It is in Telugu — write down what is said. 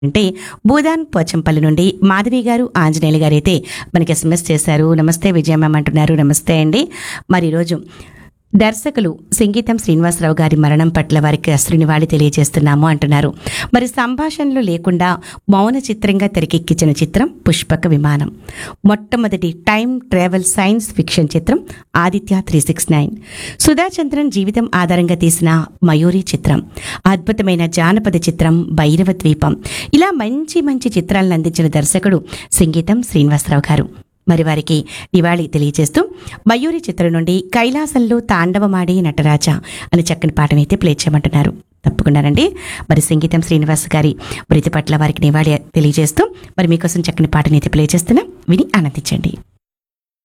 అంటే భూదాన్ పోచంపల్లి నుండి మాధవి గారు ఆంజనేయులు గారు అయితే మనకి ఎస్ఎంఎస్ చేశారు నమస్తే విజయ మ్యామ్ అంటున్నారు నమస్తే అండి మరి ఈరోజు దర్శకులు సంగీతం శ్రీనివాసరావు గారి మరణం పట్ల వారికి అసలు నివాళి తెలియజేస్తున్నాము అంటున్నారు మరి సంభాషణలు లేకుండా మౌన చిత్రంగా తెరకెక్కించిన చిత్రం పుష్పక విమానం మొట్టమొదటి టైం ట్రావెల్ సైన్స్ ఫిక్షన్ చిత్రం Aditya three six nine Sudhachandran జీవితం ఆధారంగా తీసిన మయూరి చిత్రం అద్భుతమైన జానపద చిత్రం భైరవ ద్వీపం ఇలా మంచి మంచి చిత్రాలను అందించిన దర్శకుడు సంగీతం శ్రీనివాసరావు గారు మరి వారికి నివాళి తెలియజేస్తూ మయూరి చిత్రం నుండి కైలాసంలో తాండవమాడి నటరాజ అని చక్కని పాటనైతే ప్లే చేయమంటున్నారు తప్పకుండానండి మరి సంగీతం శ్రీనివాస్ గారి మృతి పట్ల వారికి నివాళి తెలియజేస్తూ మరి మీకోసం చక్కని పాటనైతే ప్లే చేస్తున్నాం విని ఆనందించండి